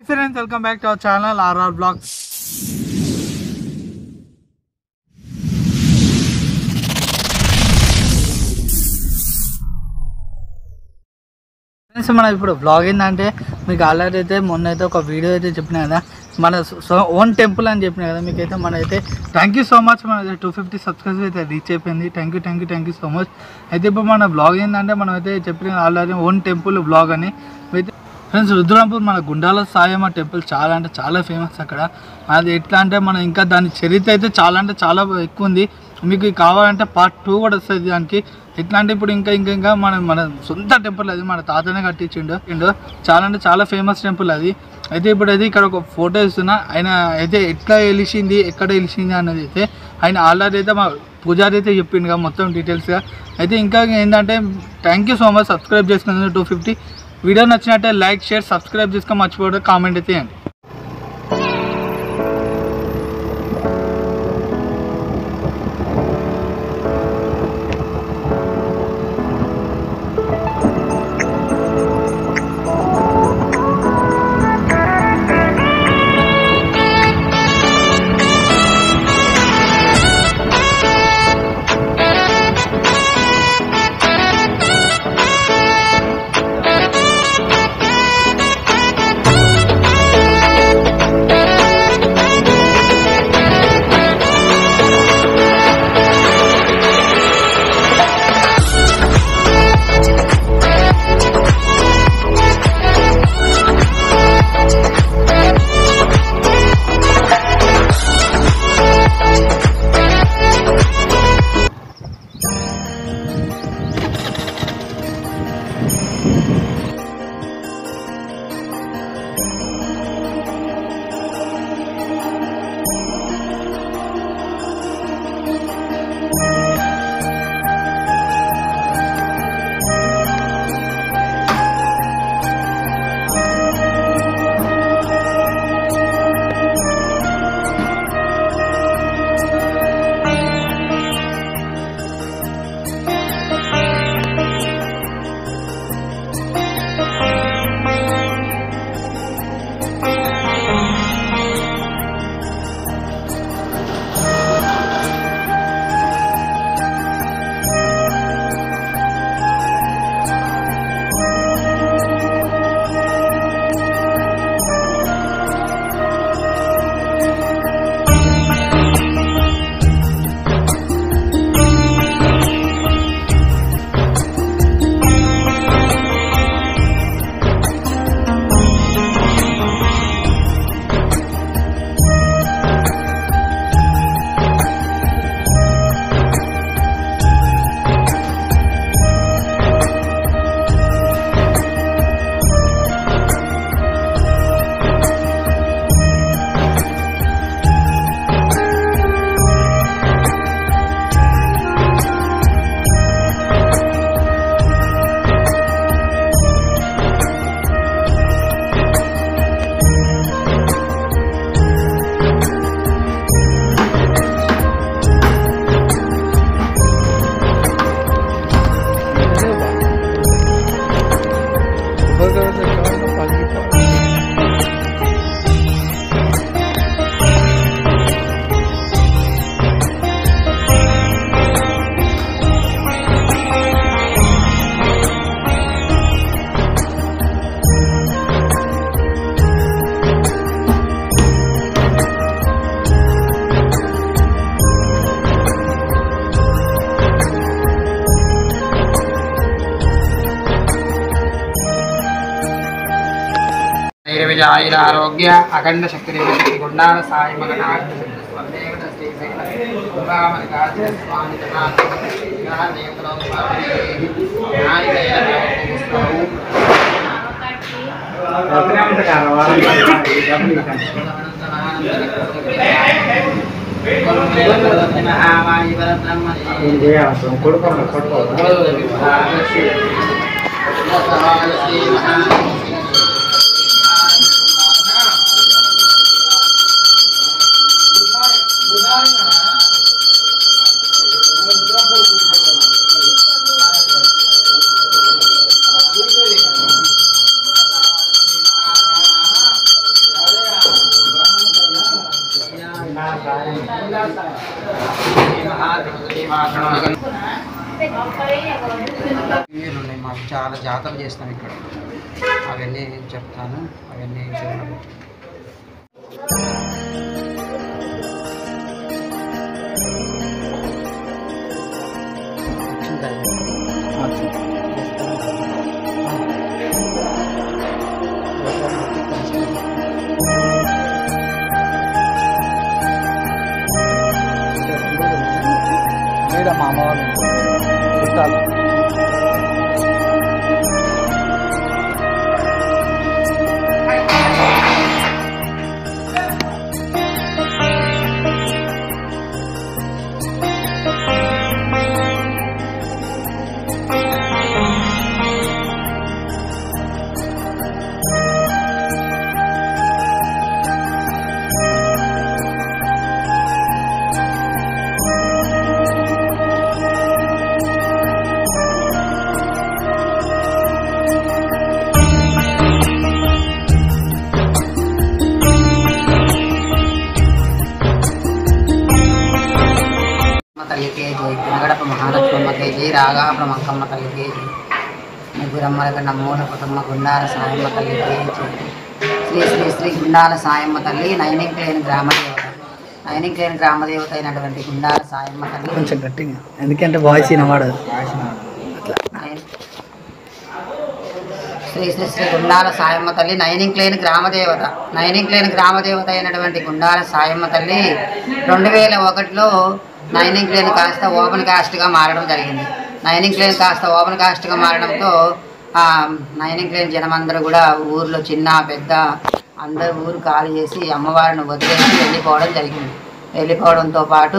friends welcome back to our channel RR blog friends మన ఇప్పుడు blog ఏంటంటే మీకు ఆల్రెడీ అయితే మొన్న అయితే ఒక వీడియో అయితే చెప్పిన కదా మన ఓన్ టెంపుల్ అని చెప్పిన కదా మీకైతే మన అయితే థ్యాంక్ యూ సో మచ్ మన టూ ఫిఫ్టీ సబ్స్క్రైబర్స్ అయితే రీచ్ అయిపోయింది thank you thank you thank you so much అయితే ఇప్పుడు మన బ్లాగ్ ఏంటంటే మనం అయితే చెప్పిన ఆల్రెడీ ఓన్ టెంపుల్ బ్లాగ్ అని అయితే ఫ్రెండ్స్ రుద్రాంపూర్ మన గుండాల సాయమ్మ టెంపుల్ చాలా అంటే చాలా ఫేమస్ అక్కడ అది ఎట్లా అంటే మనం ఇంకా దాని చరిత్ర అయితే చాలా అంటే చాలా ఎక్కువ ఉంది మీకు కావాలంటే పార్ట్ టూ కూడా వస్తుంది దానికి ఎట్లా అంటే ఇప్పుడు ఇంకా ఇంకా ఇంకా మన మన సొంత టెంపుల్ అది మన తాతనే కట్టించిండు ఇండు చాలా అంటే చాలా ఫేమస్ టెంపుల్ అది అయితే ఇప్పుడు అది ఇక్కడ ఒక ఫోటో ఇస్తున్నా ఆయన అయితే ఎట్లా వెలిసింది ఎక్కడ వెలిసింది అన్నది అయితే ఆయన ఆల్రెడీ అయితే మా పూజారి అయితే చెప్పిండు కదా మొత్తం డీటెయిల్స్గా అయితే ఇంకా ఏంటంటే thank you so much subscribe చేసుకున్నందుకు టూ ఫిఫ్టీ వీడియో నచ్చినట్టే లైక్ షేర్ సబ్స్క్రైబ్ చేసుకొని మర్చిపోవడం కామెంట్ అయితే చేయండి ఆరోగ్య అఖండ శక్తి శక్తి గుండాల సాయి మగనాథ వీళ్ళు ఉన్నాయి మాకు చాలా జాతరలు చేస్తాం ఇక్కడ అవన్నీ చెప్తాను అవన్నీ చూడండి ఈడ మా అమ్మ వాళ్ళు చుట్టాలు అమ్మ తల్లికే జై పినగడప మహాలక్ష్మమ్మకే జై రాగాపుర మంకమ్మ తల్లికే జై ముగ్గురమ్మల నమ్మూల కుటుంబ గుండాల సాయమ్మ తల్లికే జై శ్రీ శ్రీ శ్రీ గుండాల సాయమ్మ తల్లి నైనింక్లేని గ్రామదేవత నైనింక్లేని గ్రామదేవత అయినటువంటి గుండాల సాయమ్మ తల్లి కొంచెం గట్టిగా ఎందుకంటే వాయిస్ వినబడదు నైన్- శ్రీ శ్రీ శ్రీ గుండాల సాయమ్మ తల్లి నైనింక్లేని గ్రామదేవత నైనింక్లేని గ్రామదేవత అయినటువంటి గుండాల సాయమ్మ తల్లి రెండు వేల ఒకటిలో నైనింక్లేని కాస్త ఓపెన్ కాస్ట్గా మారడం జరిగింది నైనింక్లేని కాస్త ఓపెన్ కాస్ట్గా మారడంతో ఆ నైనింక్లేని జనమందరూ కూడా ఊర్లో చిన్న పెద్ద అందరూ ఊరు ఖాళీ చేసి అమ్మవారిని వదిలేసి వెళ్ళిపోవడం జరిగింది వెళ్ళిపోవడంతో పాటు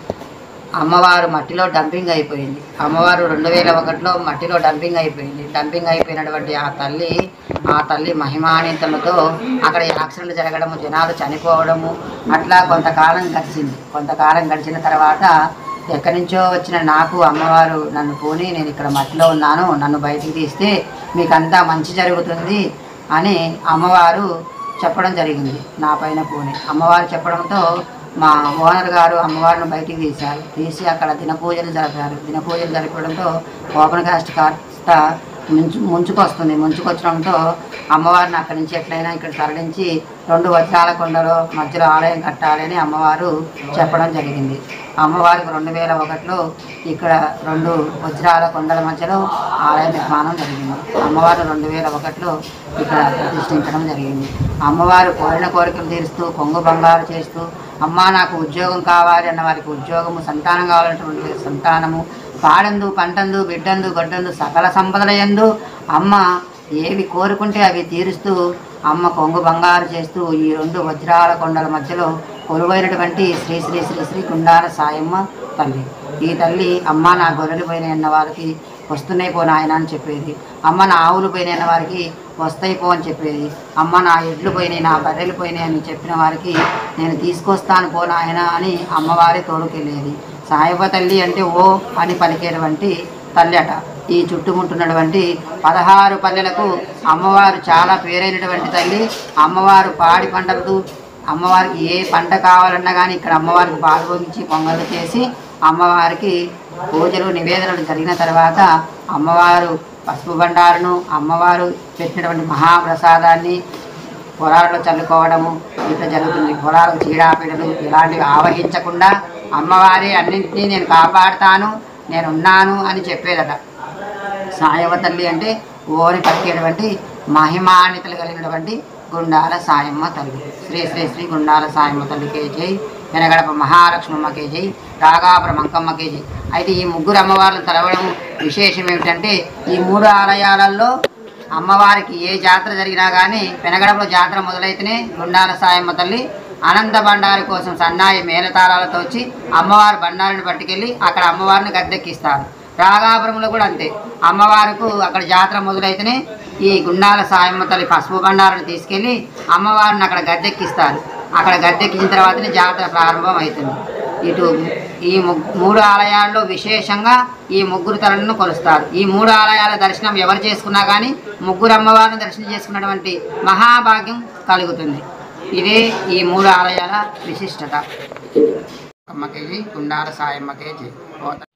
అమ్మవారు మట్టిలో డంపింగ్ అయిపోయింది అమ్మవారు రెండు వేల ఒకటిలో మట్టిలో డంపింగ్ అయిపోయింది డంపింగ్ అయిపోయినటువంటి ఆ తల్లి ఆ తల్లి మహిమానితలతో అక్కడ యాక్సిడెంట్ జరగడము జనాలు చనిపోవడము అట్లా కొంతకాలం గడిచింది కొంతకాలం గడిచిన తర్వాత ఎక్కడి నుంచో వచ్చిన నాకు అమ్మవారు నన్ను పోని నేను ఇక్కడ మట్టిలో ఉన్నాను నన్ను బయటికి తీస్తే మీకంతా మంచి జరుగుతుంది అని అమ్మవారు చెప్పడం జరిగింది నా పైన పూని అమ్మవారు చెప్పడంతో మా ఓనర్ గారు అమ్మవారిని బయటికి తీశారు తీసి అక్కడ దినపూజలు జరిపారు దినపూజలు జరపడంతో ఓపెన్ కాస్ట్ కాస్త ముంచు ముంచుకొస్తుంది ముంచుకొచ్చడంతో అమ్మవారిని అక్కడి నుంచి ఎట్లయినా ఇక్కడ తరలించి రెండు వజ్రాల కొండలో మధ్యలో ఆలయం కట్టాలని అమ్మవారు చెప్పడం జరిగింది అమ్మవారికి రెండు వేల ఒకటిలో ఇక్కడ రెండు వజ్రాల కొండల మధ్యలో ఆలయ నిర్మాణం జరిగింది అమ్మవారు రెండు వేల ఒకటిలో ఇక్కడ ప్రతిష్ఠించడం జరిగింది అమ్మవారు కోరిన కోరికలు తీరుస్తూ కొంగు బంగారు చేస్తూ అమ్మ నాకు ఉద్యోగం కావాలి అన్న వారికి ఉద్యోగము సంతానం కావాలన్నటువంటి సంతానము పాడందు పంటందు బిడ్డందు గొడ్డందు సకల సంపదలయందు అమ్మ ఏవి కోరుకుంటే అవి తీరుస్తూ అమ్మ కొంగు బంగారు చేస్తూ ఈ రెండు వజ్రాల కొండల మధ్యలో కొలువైనటువంటి శ్రీ శ్రీ శ్రీ శ్రీ కుండాల సాయమ్మ తల్లి ఈ తల్లి అమ్మ నా గొర్రెలు పోయినాయి అన్న వారికి వస్తున్నాయి పో నాయన అని చెప్పేది అమ్మ నా ఆవులు పోయినాయి అన్న వారికి వస్తాయి పో అని చెప్పేది అమ్మ నా ఎడ్లు పోయినాయి నా బర్రెలు పోయినాయి అని చెప్పిన వారికి నేను తీసుకొస్తాను పో నాయన అని అమ్మవారి తోడుకెళ్ళేది సాయబ తల్లి అంటే ఓ అని పలికేటువంటి తల్లి అట ఈ చుట్టుముట్టున్నటువంటి పదహారు పల్లెలకు అమ్మవారు చాలా పేరైనటువంటి తల్లి అమ్మవారు పాడి పంటలు అమ్మవారికి ఏ పంట కావాలన్నా కానీ ఇక్కడ అమ్మవారికి పాలు పొంగించి పొంగలు చేసి అమ్మవారికి పూజలు నివేదనలు జరిగిన తర్వాత అమ్మవారు పసుపు బండారును అమ్మవారు పెట్టినటువంటి మహాప్రసాదాన్ని పొలాలలో చల్లుకోవడము ఇట్లా జరుగుతుంది పొలాలకు చీడాపీడలు ఇలాంటివి ఆవహించకుండా అమ్మవారి అన్నింటినీ నేను కాపాడుతాను నేను ఉన్నాను అని చెప్పేదట సాయవ తల్లి అంటే ఓని పలికేటువంటి మహిమాన్వితలు కలిగినటువంటి గుండాల సాయమ్మ తల్లి శ్రీ శ్రీ శ్రీ గుండాల సాయమ్మ తల్లికే జై వెనగడప మహాలక్ష్మమ్మకే జై రాగాపుర మంకమ్మకే జై అయితే ఈ ముగ్గురు అమ్మవార్లను తలవడం విశేషం ఏమిటంటే ఈ మూడు ఆలయాలలో అమ్మవారికి ఏ జాతర జరిగినా కానీ పెనగడపలో జాతర మొదలైతేనే గుండాల సాయమ్మ తల్లి అనంత బండారి కోసం సన్నాయి మేళతాళాలతో వచ్చి అమ్మవారి బండారిని పట్టుకెళ్ళి అక్కడ అమ్మవారిని గద్దెక్కిస్తారు రాగాపురంలో కూడా అంతే అమ్మవారికి అక్కడ జాతర మొదలైతేనే ఈ గుండాల సాయమ్మ తల్లి పసుపు బండారాన్ని తీసుకెళ్ళి అమ్మవారిని అక్కడ గద్దెక్కిస్తారు అక్కడ గద్దెక్కించిన తర్వాతనే జాతర ప్రారంభం అవుతుంది ఇటు ఈ ము- మూడు ఆలయాల్లో విశేషంగా ఈ ముగ్గురు తలను కొలుస్తారు ఈ మూడు ఆలయాల దర్శనం ఎవరు చేసుకున్నా కానీ ముగ్గురు అమ్మవారిని దర్శనం చేసుకున్నటువంటి మహాభాగ్యం కలుగుతుంది ఇదే ఈ మూడు ఆలయాల విశిష్టత అమ్మకేజీ గుండాల సాయమ్మకేజీ